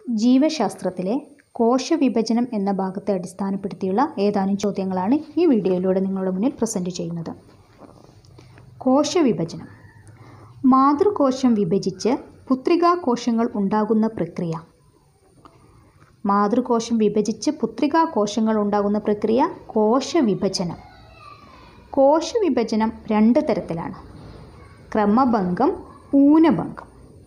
ജീവശാസ്ത്രത്തിലെ കോശവിഭജനം എന്ന ഭാഗത്തെ അടിസ്ഥാനപ്പെടുത്തിയുള്ള ഏതാനും ചോദ്യങ്ങളാണ് ഈ വീഡിയോയിലൂടെ നിങ്ങളുടെ മുന്നിൽ പ്രസൻറ്റ് ചെയ്യുന്നത് കോശവിഭജനം മാതൃകോശം വിഭജിച്ച് പുത്രികാകോശങ്ങൾ ഉണ്ടാകുന്ന പ്രക്രിയ മാതൃകോശം വിഭജിച്ച് പുത്രികാകോശങ്ങൾ ഉണ്ടാകുന്ന പ്രക്രിയ കോശവിഭജനം കോശവിഭജനം രണ്ട് തരത്തിലാണ് ക്രമഭംഗം ഊനഭംഗം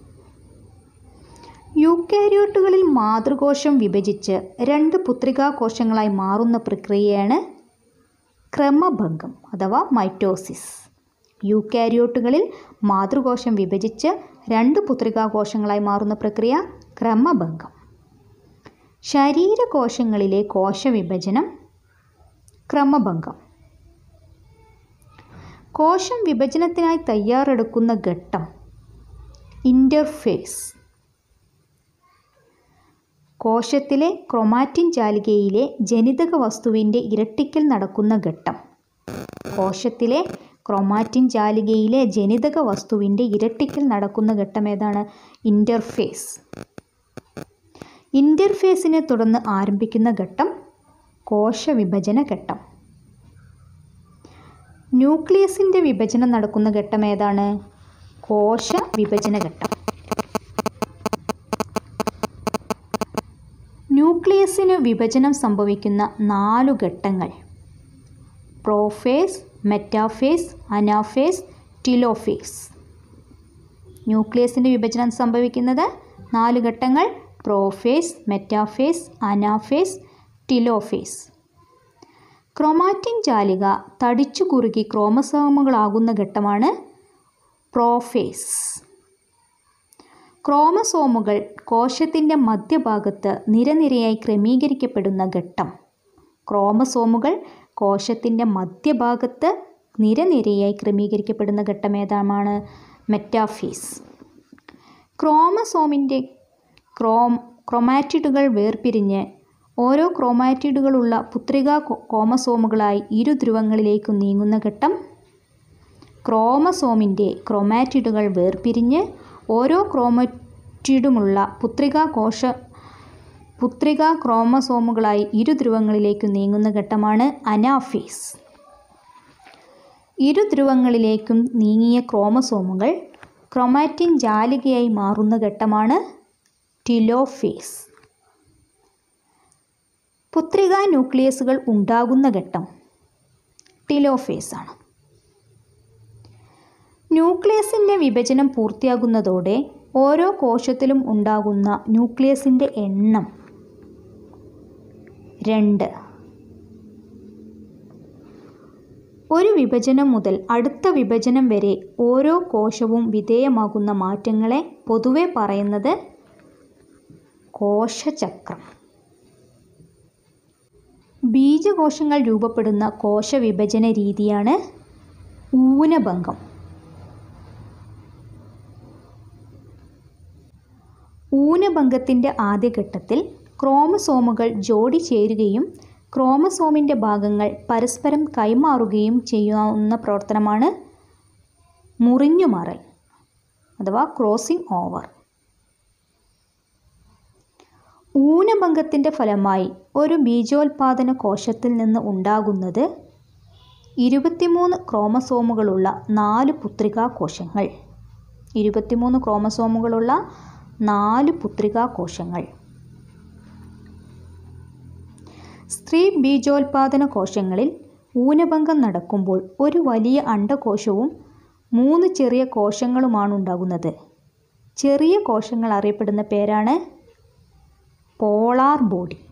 യൂക്കാരിയോട്ടുകളിൽ മാതൃകോശം വിഭജിച്ച് രണ്ട് പുത്രികാകോശങ്ങളായി മാറുന്ന പ്രക്രിയയാണ് ക്രമഭംഗം അഥവാ മൈറ്റോസിസ് യൂക്കാരിയോട്ടുകളിൽ മാതൃകോശം വിഭജിച്ച് രണ്ട് പുത്രികാകോശങ്ങളായി മാറുന്ന പ്രക്രിയ ക്രമഭംഗം ശരീരകോശങ്ങളിലെ കോശവിഭജനം ക്രമഭംഗം കോശം വിഭജനത്തിനായി തയ്യാറെടുക്കുന്ന ഘട്ടം ഇൻ്റർഫേസ് കോശത്തിലെ ക്രൊമാറ്റിൻ ജാലികയിലെ ജനിതക വസ്തുവിൻ്റെ ഇരട്ടിക്കൽ നടക്കുന്ന ഘട്ടം കോശത്തിലെ ക്രൊമാറ്റിൻ ജാലികയിലെ ജനിതക വസ്തുവിൻ്റെ ഇരട്ടിക്കൽ നടക്കുന്ന ഘട്ടം ഏതാണ് ഇൻ്റർഫേസ് ഇൻ്റർഫേസിനെ തുടർന്ന് ആരംഭിക്കുന്ന ഘട്ടം കോശവിഭജന ഘട്ടം ന്യൂക്ലിയസിൻ്റെ വിഭജനം നടക്കുന്ന ഘട്ടം ഏതാണ് കോശ വിഭജന ഘട്ടം ന്യൂക്ലിയസിന് വിഭജനം സംഭവിക്കുന്ന നാലു ഘട്ടങ്ങൾ പ്രോഫേസ് മെറ്റാഫേസ് അനാഫേസ് ടിലോഫേസ് ന്യൂക്ലിയസിൻ്റെ വിഭജനം സംഭവിക്കുന്നത് നാല് ഘട്ടങ്ങൾ prophase metaphase anaphase telophase chromatin ജാലിക തടിച്ചു കുറുകി ക്രോമസോമുകളാകുന്ന ഘട്ടമാണ് പ്രോഫേസ് ക്രോമസോമുകൾ കോശത്തിൻ്റെ മധ്യഭാഗത്ത് നിരനിരയായി ക്രമീകരിക്കപ്പെടുന്ന ഘട്ടം ക്രോമസോമുകൾ കോശത്തിൻ്റെ മധ്യഭാഗത്ത് നിരനിരയായി ക്രമീകരിക്കപ്പെടുന്ന ഘട്ടം ഏതാണ് മെറ്റാഫീസ് ക്രോമസോമിൻ്റെ ക്രോം ക്രൊമാറ്റിഡുകൾ വേർപിരിഞ്ഞ് ഓരോ ക്രോമാറ്റിഡുകളുള്ള പുത്രികാ ക്രോമസോമുകളായി ഇരു ധ്രുവങ്ങളിലേക്കും നീങ്ങുന്ന ഘട്ടം ക്രോമസോമിൻ്റെ ക്രൊമാറ്റിഡുകൾ വേർപിരിഞ്ഞ് ഓരോ ക്രോമാറ്റിഡുമുള്ള പുത്രികാ കോശ പുത്രികാ ക്രോമസോമുകളായി ഇരു ധ്രുവങ്ങളിലേക്ക് നീങ്ങുന്ന ഘട്ടമാണ് അനാഫേസ് ഇരു ധ്രുവങ്ങളിലേക്കും നീങ്ങിയ ക്രോമസോമുകൾ ക്രൊമാറ്റിൻ ജാലികയായി മാറുന്ന ഘട്ടമാണ് ടിലോഫേസ് പുത്രിക ന്യൂക്ലിയസുകൾ ഉണ്ടാകുന്ന ഘട്ടം ടിലോഫേസ് ആണ് ന്യൂക്ലിയസിൻ്റെ വിഭജനം പൂർത്തിയാകുന്നതോടെ ഓരോ കോശത്തിലും ഉണ്ടാകുന്ന ന്യൂക്ലിയസിൻ്റെ എണ്ണം രണ്ട് ഒരു വിഭജനം മുതൽ അടുത്ത വിഭജനം വരെ ഓരോ കോശവും വിധേയമാകുന്ന മാറ്റങ്ങളെ പൊതുവെ പറയുന്നത് കോശചക്രം ബീജകോശങ്ങൾ രൂപപ്പെടുന്ന കോശവിഭജന രീതിയാണ് ഊനഭംഗം ഊനഭംഗത്തിൻ്റെ ആദ്യഘട്ടത്തിൽ ക്രോമസോമുകൾ ജോഡി ചേരുകയും ക്രോമസോമിൻ്റെ ഭാഗങ്ങൾ പരസ്പരം കൈമാറുകയും ചെയ്യാവുന്ന പ്രവർത്തനമാണ് മുറിഞ്ഞുമാറൽ അഥവാ ക്രോസിംഗ് ഓവർ ഊനഭംഗത്തിൻ്റെ ഫലമായി ഒരു ബീജോൽപാദന കോശത്തിൽ നിന്ന് ഉണ്ടാകുന്നത് ഇരുപത്തിമൂന്ന് ക്രോമസോമുകളുള്ള നാല് പുത്രികാ കോശങ്ങൾ ഇരുപത്തിമൂന്ന് ക്രോമസോമുകളുള്ള നാല് പുത്രികാ കോശങ്ങൾ സ്ത്രീ ബീജോൽപാദന കോശങ്ങളിൽ ഊനഭംഗം നടക്കുമ്പോൾ ഒരു വലിയ അണ്ഡകോശവും മൂന്ന് ചെറിയ കോശങ്ങളുമാണ് ഉണ്ടാകുന്നത് ചെറിയ കോശങ്ങൾ അറിയപ്പെടുന്ന പേരാണ് പോളാർ ബോഡി